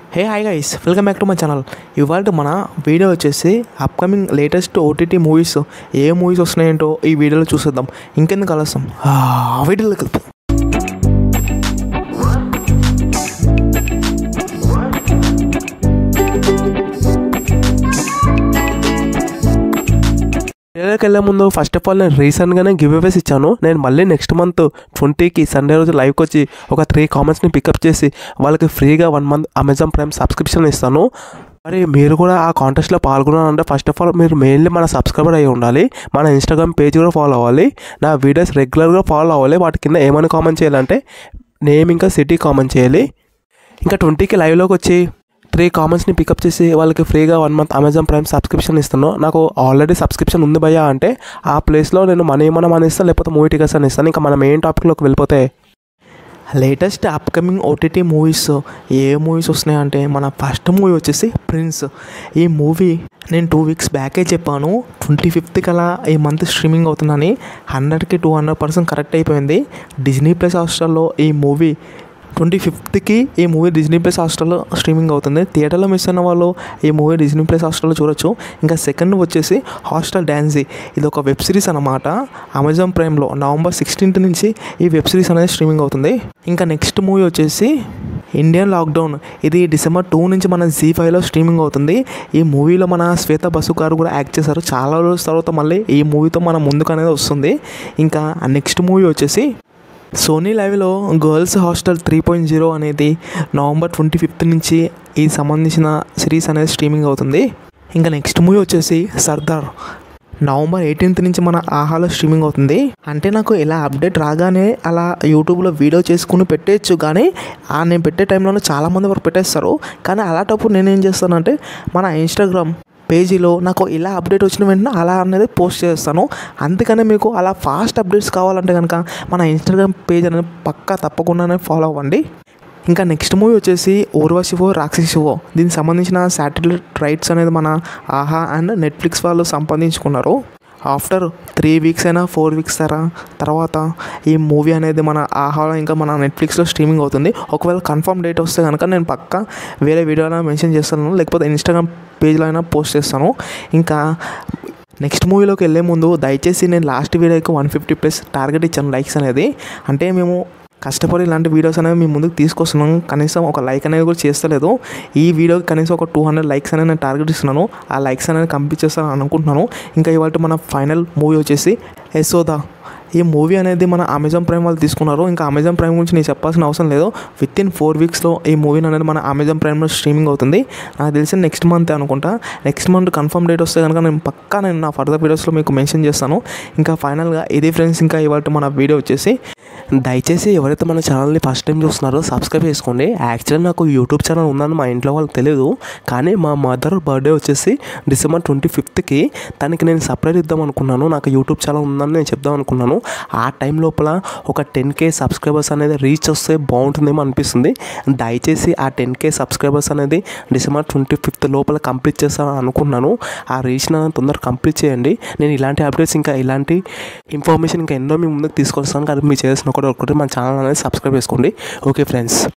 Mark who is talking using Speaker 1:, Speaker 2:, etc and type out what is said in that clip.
Speaker 1: hey hi guys welcome back to my channel ఇవాళ మన video వచ్చేసి అప్కమింగ్ లేటెస్ట్ ఓటీటీ మూవీస్ ఏ movies వస్తున్నాయంటో ఈ వీడియోలో చూసేద్దాం ఇంకెందుకు కలుస్తాం ఆ వీడియోలోకి వెళ్తాం వీడియోకి వెళ్ళే ముందు ఫస్ట్ ఆఫ్ ఆల్ నేను రీసెంట్గానే గివ్ అవేస్ ఇచ్చాను నేను మళ్ళీ నెక్స్ట్ మంత్ ట్వంటీకి సండే రోజు లైవ్కి వచ్చి ఒక త్రీ కామెంట్స్ని పికప్ చేసి వాళ్ళకి ఫ్రీగా one month Amazon Prime subscription ఇస్తాను మరి మీరు కూడా ఆ కాంటెస్ట్లో పాల్గొనాలంటే ఫస్ట్ ఆఫ్ ఆల్ మీరు మెయిన్లీ మన సబ్స్క్రైబర్ అయి ఉండాలి మన ఇన్స్టాగ్రామ్ పేజ్ కూడా ఫాలో అవ్వాలి నా వీడియోస్ రెగ్యులర్గా ఫాలో అవ్వాలి వాటి కింద ఏమని కామెంట్ చేయాలంటే నేమ్ ఇంకా సిటీ కామెంట్ చేయాలి ఇంకా ట్వంటీకి లైవ్లోకి వచ్చి త్రీ కామెంట్స్ని పికప్ చేసి వాళ్ళకి ఫ్రీగా one month Amazon Prime subscription ఇస్తాను నాకు ఆల్రెడీ సబ్స్క్రిప్షన్ ఉంది భయ్యా అంటే ఆ ప్లేస్లో నేను మనీ ఏమైనా మనీ ఇస్తాను లేకపోతే మూవీ టికెట్స్ అని ఇస్తాను ఇంకా మనం మెయిన్ టాపిక్లోకి వెళ్ళిపోతే లేటెస్ట్ అప్కమింగ్ ఓటీటీ మూవీస్ ఏ మూవీస్ వస్తున్నాయి అంటే మన ఫస్ట్ మూవీ వచ్చేసి ప్రిన్స్ ఈ మూవీ నేను టూ వీక్స్ బ్యాకే చెప్పాను ట్వంటీ ఫిఫ్త్కి అలా ఈ మంత్ స్ట్రీమింగ్ అవుతుందని హండ్రెడ్కి టూ హండ్రెడ్ పర్సెంట్ కరెక్ట్ అయిపోయింది డిజ్నీ ప్లస్ హాస్టల్లో ఈ మూవీ ట్వంటీ ఫిఫ్త్కి ఈ మూవీ డిజ్నీ ప్లస్ హాస్టల్లో స్ట్రీమింగ్ అవుతుంది థియేటర్లో మిస్ అయిన వాళ్ళు ఈ మూవీ డిజ్నీ ప్లస్ హాస్టల్లో చూడొచ్చు ఇంకా సెకండ్ వచ్చేసి హాస్టల్ డ్యాన్సీ ఇది ఒక వెబ్ సిరీస్ అనమాట అమెజాన్ ప్రైమ్లో నవంబర్ సిక్స్టీన్త్ నుంచి ఈ వెబ్ సిరీస్ అనేది స్ట్రీమింగ్ అవుతుంది ఇంకా నెక్స్ట్ మూవీ వచ్చేసి ఇండియన్ లాక్డౌన్ ఇది డిసెంబర్ టూ నుంచి మన జీ ఫైవ్లో స్ట్రీమింగ్ అవుతుంది ఈ మూవీలో మన శ్వేత బసు గారు కూడా యాక్ట్ చేశారు చాలా రోజుల తర్వాత మళ్ళీ ఈ మూవీతో మన ముందుకు అనేది వస్తుంది ఇంకా నెక్స్ట్ మూవీ వచ్చేసి సోనీ లైవ్లో girls hostel three point zero అనేది నవంబర్ ట్వంటీ ఫిఫ్త్ నుంచి ఈ సంబంధించిన సిరీస్ అనేది స్ట్రీమింగ్ అవుతుంది ఇంకా నెక్స్ట్ మూవీ వచ్చేసి సర్దార్ నవంబర్ ఎయిటీన్త్ నుంచి మన ఆహాలో స్ట్రీమింగ్ అవుతుంది అంటే నాకు ఇలా అప్డేట్ రాగానే అలా యూట్యూబ్లో వీడియో చేసుకుని పెట్టేయచ్చు కానీ ఆ నేను పెట్టే టైంలోనే చాలామంది వరకు పెట్టేస్తారు కానీ అలాంటప్పుడు నేను ఏం చేస్తానంటే మన ఇన్స్టాగ్రామ్ పేజీలో నాకు ఇలా అప్డేట్ వచ్చిన వెంటనే అలా అనేది పోస్ట్ చేస్తాను అందుకనే మీకు అలా ఫాస్ట్ అప్డేట్స్ కావాలంటే కనుక మన ఇన్స్టాగ్రామ్ పేజ్ అనేది పక్కా తప్పకుండానే ఫాలో అవ్వండి ఇంకా నెక్స్ట్ మూవీ వచ్చేసి ఓర్వశివో రాక్షసివో దీనికి సంబంధించిన శాటిలైట్ రైట్స్ అనేది మన ఆహా అండ్ నెట్ఫ్లిక్స్ వాళ్ళు సంపాదించుకున్నారు ఆఫ్టర్ త్రీ వీక్స్ అయినా ఫోర్ వీక్స్ తర తర్వాత ఈ మూవీ అనేది మన ఆహాలో ఇంకా మన నెట్ఫ్లిక్స్లో స్ట్రీమింగ్ అవుతుంది ఒకవేళ కన్ఫర్మ్ డేట్ వస్తే కనుక నేను పక్క వేరే వీడియోలో మెన్షన్ చేస్తాను లేకపోతే ఇన్స్టాగ్రామ్ పేజ్లో అయినా పోస్ట్ చేస్తాను ఇంకా నెక్స్ట్ మూవీలోకి వెళ్ళే ముందు దయచేసి నేను లాస్ట్ వీడియోకి వన్ ఫిఫ్టీ ప్లస్ టార్గెట్ ఇచ్చాను లైక్స్ అనేది అంటే మేము కష్టపడి ఇలాంటి వీడియోస్ అనేవి మీ ముందుకు తీసుకొస్తున్నాం కనీసం ఒక లైక్ అనేది కూడా చేస్తలేదు ఈ వీడియోకి కనీసం ఒక టూ హండ్రెడ్ లైక్స్ అనేది నేను టార్గెట్ ఇస్తున్నాను ఆ లైక్స్ అనేది కంప్లీట్ చేస్తాను అనుకుంటున్నాను ఇంకా ఇవాళ మన ఫైనల్ మూవీ వచ్చేసి యశోదా ఈ మూవీ అనేది మన అమెజాన్ ప్రైమ్ వాళ్ళు తీసుకున్నారు ఇంకా అమెజాన్ ప్రైమ్ గురించి నేను చెప్పాల్సిన అవసరం లేదు విత్ ఇన్ ఫోర్ వీక్స్లో ఈ మూవీ అనేది మన అమెజాన్ ప్రైమ్లో స్ట్రీమింగ్ అవుతుంది నాకు తెలిసి నెక్స్ట్ మంత్ అనుకుంటా నెక్స్ట్ మంత్ కన్ఫర్మ్ డేట్ వస్తే కనుక నేను పక్కా నేను నా ఫర్దర్ వీడియోస్లో మీకు మెన్షన్ చేస్తాను ఇంకా ఫైనల్గా ఇది ఫ్రెండ్స్ ఇంకా ఇవాళ మన వీడియో వచ్చేసి దయచేసి ఎవరైతే మన ఛానల్ని ఫస్ట్ టైం చూస్తున్నారో సబ్స్క్రైబ్ చేసుకోండి యాక్చువల్లీ నాకు యూట్యూబ్ ఛానల్ ఉందని మా ఇంట్లో వాళ్ళకి తెలియదు కానీ మా మదర్ బర్త్డే వచ్చేసి డిసెంబర్ ట్వంటీ ఫిఫ్త్కి తనకి నేను సపరేట్ ఇద్దాం అనుకున్నాను నాకు యూట్యూబ్ ఛానల్ ఉందని నేను చెప్దాం అనుకున్నాను ఆ టైం లోపల ఒక టెన్ కే సబ్స్క్రైబర్స్ అనేది రీచ్ వస్తే బాగుంటుందేమో అనిపిస్తుంది దయచేసి ఆ టెన్ కే సబ్స్క్రైబర్స్ అనేది డిసెంబర్ ట్వంటీ ఫిఫ్త్ లోపల కంప్లీట్ చేస్తానని అనుకున్నాను ఆ రీచ్ తొందరగా కంప్లీట్ చేయండి నేను ఇలాంటి అప్డేట్స్ ఇంకా ఇలాంటి ఇన్ఫర్మేషన్ ఇంకా ఎన్నో మీ ముందుకు తీసుకొస్తాను కానీ మీరు చేసిన ఒకటి ఒకటి మన ఛానల్ అనేది సబ్స్క్రైబ్ చేసుకోండి ఓకే ఫ్రెండ్స్